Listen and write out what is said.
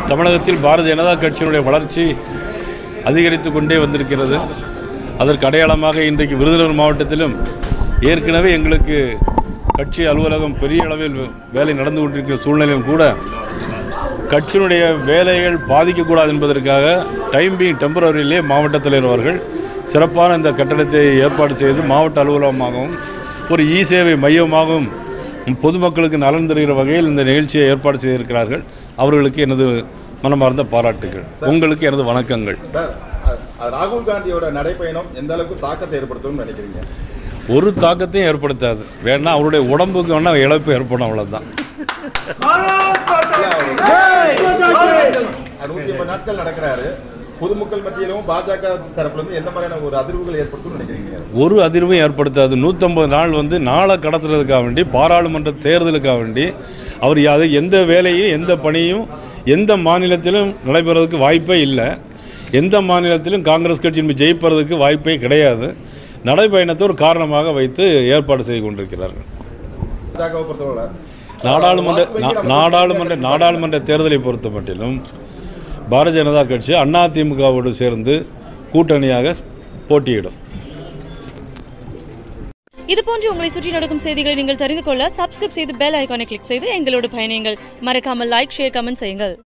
தமிழகத்தில் பாரதிய ஜனதா கட்சியினுடைய வளர்ச்சி அதிகரித்து கொண்டே வந்திருக்கிறது அதற்கு அடையாளமாக இன்றைக்கு விருதுநகர் மாவட்டத்திலும் ஏற்கனவே எங்களுக்கு கட்சி அலுவலகம் பெரிய அளவில் வேலை நடந்து கொண்டிருக்கிற சூழ்நிலையும் கூட கட்சியினுடைய வேலைகள் பாதிக்கக்கூடாது என்பதற்காக டைம் பீங் டெம்பரரியிலே மாவட்ட தலைவர் அவர்கள் சிறப்பான இந்த கட்டடத்தை ஏற்பாடு செய்து மாவட்ட அலுவலகமாகவும் ஒரு இ சேவை மையமாகவும் பொதுமக்களுக்கு நலன் தருகிற வகையில் இந்த நிகழ்ச்சியை ஏற்பாடு செய்திருக்கிறார்கள் அவர்களுக்கு எனது மனமார்ந்த பாராட்டுகள் உங்களுக்கு எனது வணக்கங்கள் சார் அ- அ- ராகுல் காந்தியோட நடைப்பயணம் எந்த அளவுக்கு தாக்கத்தை ஏற்படுத்தும்னு நினைக்கிறீங்க ஒரு தாக்கத்தையும் ஏற்படுத்தாது வேணா அவருடைய உடம்புக்கு வேணா இழப்பு ஏற்படும் அவ்வளோதான் நூத்தி ஐம்பது நாட்கள் நடக்கிறாரு பொதுமக்கள் மத்தியிலும் பாஜக தரப்புல இருந்து எந்த மாதிரியான ஒரு அதிர்வுகள் ஏற்படுத்தும்னு நினைக்கிறீங்க ஒரு அதிர்வும் ஏற்படுத்தாது நூற்றம்பது நாள் வந்து நாளை கடத்துறதுக்காக வேண்டி பாராளுமன்ற தேர்தலுக்காக வேண்டி அவர் அது எந்த வேலையும் எந்த பணியும் எந்த மாநிலத்திலும் நடைபெறதுக்கு வாய்ப்பே இல்லை எந்த மாநிலத்திலும் காங்கிரஸ் கட்சி ஜெயிப்பதற்கு வாய்ப்பே கிடையாது நடைபயணத்தை ஒரு காரணமாக வைத்து ஏற்பாடு செய்து கொண்டிருக்கிறார்கள் பாஜகவை பொறுத்தவரை நாடாளுமன்ற நா- நாடாளுமன்ற நாடாளுமன்ற தேர்தலை பொறுத்த மட்டிலும் பாரதிய ஜனதா கட்சி அதிமுகவோடு சேர்ந்து கூட்டணியாக போட்டியிடும் இது போன்று உங்களை சுற்றி நடக்கும் செய்திகளை நீங்கள் தெரிந்து கொள்ள சப்ஸ்கிரைப் செய்து பெல் ஐகானை கிளிக் செய்து எங்களோடு பயணியுங்கள் மறக்காமல் லைக் ஷேர் கமெண்ட் செய்யுங்கள்